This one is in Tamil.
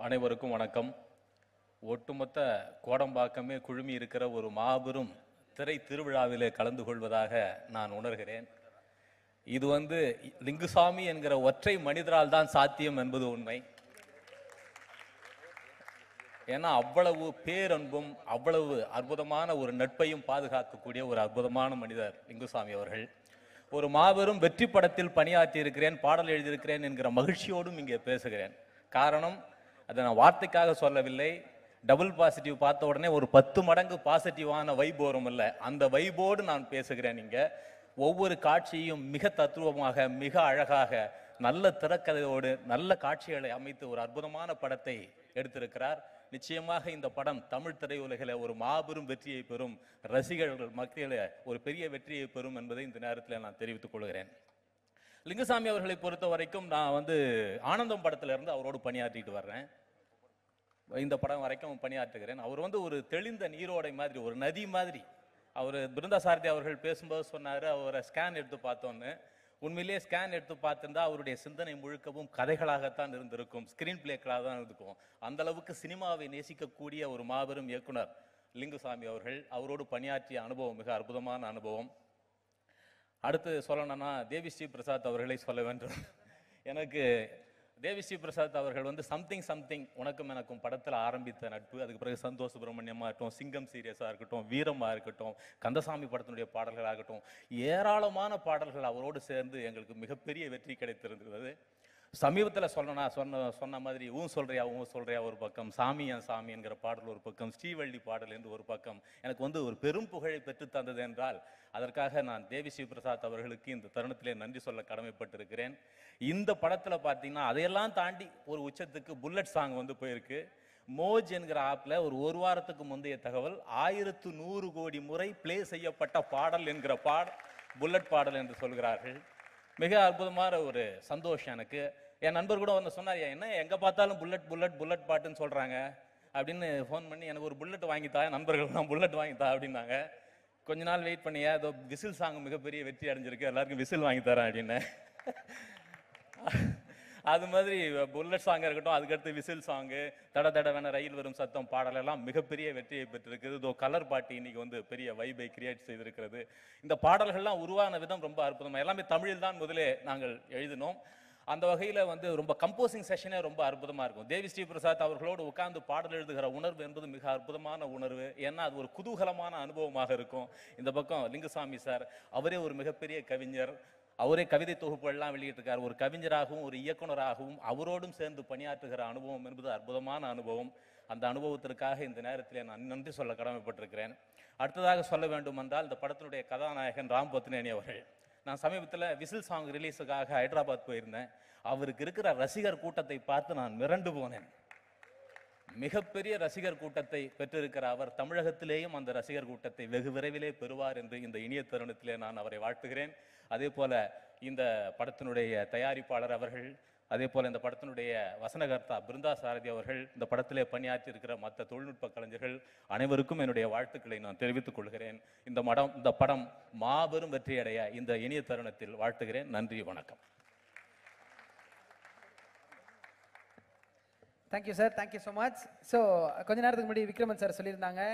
அனைவருக்கும் வணக்கம் ஒட்டுமொத்த கோடம்பாக்கமே குழுமி இருக்கிற ஒரு மாபெரும் திரை திருவிழாவிலே கலந்து கொள்வதாக நான் உணர்கிறேன் இது வந்து லிங்குசாமி என்கிற ஒற்றை மனிதரால் தான் சாத்தியம் என்பது உண்மை ஏன்னா அவ்வளவு பேரன்பும் அவ்வளவு அற்புதமான ஒரு நட்பையும் பாதுகாக்கக்கூடிய ஒரு அற்புதமான மனிதர் லிங்குசாமி அவர்கள் ஒரு மாபெரும் வெற்றி படத்தில் பணியாற்றி இருக்கிறேன் பாடல் எழுதியிருக்கிறேன் என்கிற மகிழ்ச்சியோடும் இங்கே பேசுகிறேன் காரணம் அதை நான் வார்த்தைக்காக சொல்லவில்லை டபுள் பாசிட்டிவ் பார்த்த உடனே ஒரு பத்து மடங்கு பாசிட்டிவான வைப் வரும் இல்ல அந்த வைபோடு நான் பேசுகிறேன் இங்க ஒவ்வொரு காட்சியும் மிக தத்துவமாக மிக அழகாக நல்ல திரைக்கதையோடு நல்ல காட்சிகளை அமைத்து ஒரு அற்புதமான படத்தை எடுத்திருக்கிறார் நிச்சயமாக இந்த படம் தமிழ் திரையுலகில் ஒரு மாபெரும் வெற்றியை பெறும் ரசிகர்கள் மத்தியில் ஒரு பெரிய வெற்றியை பெறும் என்பதை இந்த நேரத்தில் நான் தெரிவித்துக் கொள்கிறேன் லிங்குசாமி அவர்களை பொறுத்த வரைக்கும் நான் வந்து ஆனந்தம் படத்துல இருந்து அவரோடு பணியாற்றிட்டு வர்றேன் இந்த படம் வரைக்கும் பணியாற்றுகிறேன் அவர் வந்து ஒரு தெளிந்த நீரோடை மாதிரி ஒரு நதி மாதிரி அவர் பிருந்தா சாரதி அவர்கள் பேசும்போது சொன்னார் அவரை ஸ்கேன் எடுத்து பார்த்தோன்னு உண்மையிலேயே ஸ்கேன் எடுத்து பார்த்திருந்தா அவருடைய சிந்தனை முழுக்கவும் கதைகளாகத்தான் இருந்திருக்கும் ஸ்கிரீன் பிளேக்களாக தான் இருந்திருக்கும் அந்த அளவுக்கு சினிமாவை நேசிக்கக்கூடிய ஒரு மாபெரும் இயக்குனர் லிங்குசாமி அவர்கள் அவரோடு பணியாற்றிய அனுபவம் மிக அற்புதமான அனுபவம் அடுத்து சொல்லணும்னா தேவி ஸ்ரீ பிரசாத் அவர்களை சொல்ல வேண்டும் எனக்கு தேவி ஸ்ரீ பிரசாத் அவர்கள் வந்து சம்திங் சம்திங் உனக்கும் எனக்கும் படத்தில் ஆரம்பித்த நட்பு அதுக்கு பிறகு சந்தோஷ் சுப்பிரமணியமாக இருக்கட்டும் சிங்கம் சீரியஸாக இருக்கட்டும் வீரமாக இருக்கட்டும் கந்தசாமி படத்தினுடைய பாடல்களாகட்டும் ஏராளமான பாடல்கள் அவரோடு சேர்ந்து எங்களுக்கு மிகப்பெரிய வெற்றி கிடைத்திருந்தது சமீபத்தில் சொன்னா சொன்ன சொன்ன மாதிரி ஊன் சொல்றியா ஊன் சொல்றியா ஒரு பக்கம் சாமி என் சாமி என்கிற பாடல் ஒரு பக்கம் ஸ்ரீவள்ளி பாடல் என்று ஒரு பக்கம் எனக்கு வந்து ஒரு பெரும் புகழை பெற்று தந்தது என்றால் அதற்காக நான் தேவி ஸ்ரீ பிரசாத் அவர்களுக்கு இந்த தருணத்திலே நன்றி சொல்ல கடமைப்பட்டிருக்கிறேன் இந்த படத்துல பார்த்தீங்கன்னா அதையெல்லாம் தாண்டி ஒரு உச்சத்துக்கு புல்லட் சாங் வந்து போயிருக்கு மோஜ் என்கிற ஆப்ல ஒரு ஒரு வாரத்துக்கு முந்தைய தகவல் ஆயிரத்து நூறு கோடி முறை ப்ளே செய்யப்பட்ட பாடல் என்கிற பாடல் புல்லட் பாடல் என்று சொல்கிறார்கள் மிக அற்புதமான ஒரு சந்தோஷம் எனக்கு என் நண்பர் கூட வந்து சொன்னார் என்ன எங்க பார்த்தாலும் புல்லட் புல்லட் புல்லட் பாட்டுன்னு சொல்றாங்க அப்படின்னு ஃபோன் பண்ணி எனக்கு ஒரு புல்லட் வாங்கித்தா நண்பர்கள்லாம் புல்லட் வாங்கித்தா அப்படின்னாங்க கொஞ்ச நாள் வெயிட் பண்ணியா அதோ விசில் சாங் மிகப்பெரிய வெற்றி அடைஞ்சிருக்கு எல்லாருக்கும் விசில் வாங்கி தரேன் அப்படின்னு அது மாதிரி புல்லட் சாங் இருக்கட்டும் அதுக்கடுத்து விசில் சாங்கு தட தடவென ரயில் வரும் சத்தம் பாடல் எல்லாம் மிகப்பெரிய வெற்றியை பெற்றிருக்குது இதோ கலர் பாட்டு இன்னைக்கு வந்து பெரிய வைபை கிரியேட் செய்திருக்கிறது இந்த பாடல்கள்லாம் உருவான விதம் ரொம்ப அற்புதமா எல்லாமே தமிழில் தான் முதலே நாங்கள் எழுதினோம் அந்த வகையில் வந்து ரொம்ப கம்போசிங் செஷனே ரொம்ப அற்புதமாக இருக்கும் தேவி ஸ்ரீ பிரசாத் அவர்களோடு உட்கார்ந்து பாடல் எழுதுகிற உணர்வு என்பது மிக அற்புதமான உணர்வு ஏன்னா அது ஒரு குதூகலமான அனுபவமாக இருக்கும் இந்த பக்கம் லிங்குசாமி சார் அவரே ஒரு மிகப்பெரிய கவிஞர் அவரே கவிதை தொகுப்புகள்லாம் வெளியிட்டிருக்கார் ஒரு கவிஞராகவும் ஒரு இயக்குனராகவும் அவரோடும் சேர்ந்து பணியாற்றுகிற அனுபவம் என்பது அற்புதமான அனுபவம் அந்த அனுபவத்திற்காக இந்த நேரத்தில் நான் நன்றி சொல்ல கடமைப்பட்டிருக்கிறேன் அடுத்ததாக சொல்ல வேண்டும் என்றால் இந்த படத்தினுடைய கதாநாயகன் ராம் பத்னேனி அவர்கள் நான் சமீபத்தில் விசில் சாங் ரிலீஸுக்காக ஹைதராபாத் போயிருந்தேன் அவருக்கு இருக்கிற ரசிகர் கூட்டத்தை பார்த்து நான் மிரண்டு போனேன் மிகப்பெரிய ரசிகர் கூட்டத்தை பெற்றிருக்கிற அவர் தமிழகத்திலேயும் அந்த ரசிகர் கூட்டத்தை வெகு விரைவிலே பெறுவார் என்று இந்த இனிய தருணத்திலே நான் அவரை வாழ்த்துகிறேன் அதே போல இந்த படத்தினுடைய தயாரிப்பாளர் அவர்கள் அதே போல இந்த படத்தினுடைய வசனகர்த்தா பிருந்தா சாரதி அவர்கள் இந்த படத்திலே பணியாற்றி இருக்கிற மற்ற தொழில்நுட்ப கலைஞர்கள் அனைவருக்கும் என்னுடைய வாழ்த்துக்களை நான் தெரிவித்துக் கொள்கிறேன் இந்த மடம் இந்த படம் மாபெரும் வெற்றியடைய இந்த இனிய தருணத்தில் வாழ்த்துகிறேன் நன்றி வணக்கம் thank you sir thank you so much so கொஞ்ச நேரத்துக்கு முன்னாடி விக்ரமன் சார் சொல்லியிருந்தாங்க